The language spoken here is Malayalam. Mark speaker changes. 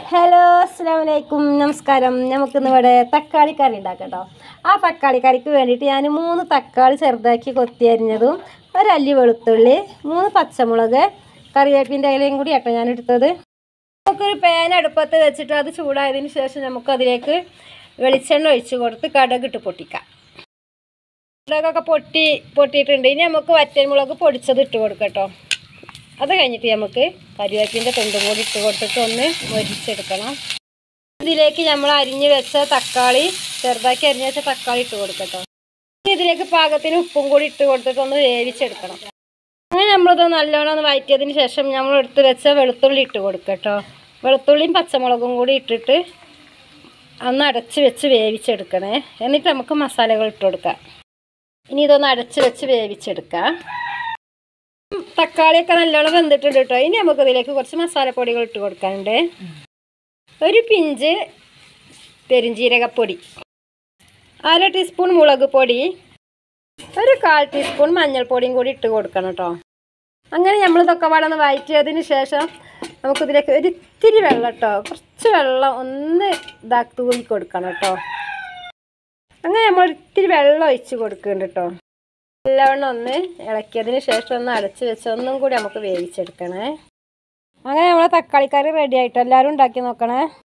Speaker 1: ഹലോ അസ്സാം വലൈക്കും നമസ്കാരം നമുക്കിന്ന് ഇവിടെ തക്കാളി കറി ഉണ്ടാക്കാം കേട്ടോ ആ തക്കാളി കറിക്ക് വേണ്ടിയിട്ട് ഞാൻ മൂന്ന് തക്കാളി ചെറുതാക്കി കൊത്തി അരിഞ്ഞതും ഒരല്ലി വെളുത്തുള്ളി മൂന്ന് പച്ചമുളക് കറിവേപ്പിൻ്റെ ഇലയും കൂടി കേട്ടോ ഞാൻ എടുത്തത് നമുക്കൊരു പാൻ അടുപ്പത്ത് വെച്ചിട്ട് അത് ചൂടായതിന് ശേഷം നമുക്ക് അതിലേക്ക് വെളിച്ചെണ്ണ ഒഴിച്ച് കൊടുത്ത് കടകിട്ട് പൊട്ടിക്കാം കടകൊക്കെ പൊട്ടി പൊട്ടിയിട്ടുണ്ട് ഇനി നമുക്ക് വറ്റൽമുളക് പൊടിച്ചത് ഇട്ട് കൊടുക്കട്ടോ അത് കഴിഞ്ഞിട്ട് നമുക്ക് കരിവേപ്പിൻ്റെ തുണ്ടും കൂടി ഇട്ട് കൊടുത്തിട്ട് ഒന്ന് മൊരിച്ചെടുക്കണം ഇതിലേക്ക് നമ്മൾ അരിഞ്ഞ് വെച്ച തക്കാളി ചെറുതാക്കി അരിഞ്ഞ് വെച്ച തക്കാളി ഇട്ട് കൊടുക്കട്ടോ ഇനി ഇതിലേക്ക് പാകത്തിന് ഉപ്പും കൂടി ഇട്ട് കൊടുത്തിട്ട് ഒന്ന് വേവിച്ചെടുക്കണം അങ്ങനെ നമ്മളിത് നല്ലോണം ഒന്ന് വഴറ്റിയതിന് ശേഷം നമ്മൾ എടുത്ത് വെച്ച വെളുത്തുള്ളി ഇട്ട് കൊടുക്കട്ടോ വെളുത്തുള്ളിയും പച്ചമുളകും കൂടി ഇട്ടിട്ട് ഒന്ന് അടച്ച് വെച്ച് വേവിച്ചെടുക്കണേ എന്നിട്ട് നമുക്ക് മസാലകൾ ഇട്ട് കൊടുക്കാം ഇനി ഇതൊന്ന് അടച്ച് വെച്ച് വേവിച്ചെടുക്കാം തക്കാളിയൊക്കെ നല്ലോണം വെന്തിട്ടുണ്ട് കേട്ടോ ഇനി നമുക്ക് ഇതിലേക്ക് കുറച്ച് മസാലപ്പൊടികൾ ഇട്ട് കൊടുക്കാനുണ്ട് ഒരു പിഞ്ച് പെരിഞ്ജീരകപ്പൊടി അര ടീസ്പൂൺ മുളക് പൊടി ഒരു കാൽ ടീസ്പൂൺ മഞ്ഞൾപ്പൊടിയും കൂടി ഇട്ട് കൊടുക്കണം കേട്ടോ അങ്ങനെ നമ്മൾ ഇതൊക്കെ പാടെ ഒന്ന് വഴറ്റിയതിന് ശേഷം നമുക്കിതിലേക്ക് ഒരു ഇത്തിരി വെള്ളം കേട്ടോ കുറച്ച് വെള്ളം ഒന്ന് ഇതാക്കി തൂവി കൊടുക്കണം കേട്ടോ അങ്ങനെ നമ്മൾ ഇത്തിരി വെള്ളം ഒഴിച്ച് കൊടുക്കുന്നുണ്ട് കേട്ടോ നല്ലവണ്ണം ഒന്ന് ഇളക്കിയതിന് ശേഷം ഒന്ന് അടച്ച് വെച്ച് ഒന്നും കൂടി നമുക്ക് വേവിച്ചെടുക്കണേ അങ്ങനെ നമ്മളെ തക്കാളി കറി റെഡി ആയിട്ട് എല്ലാവരും ഉണ്ടാക്കി നോക്കണേ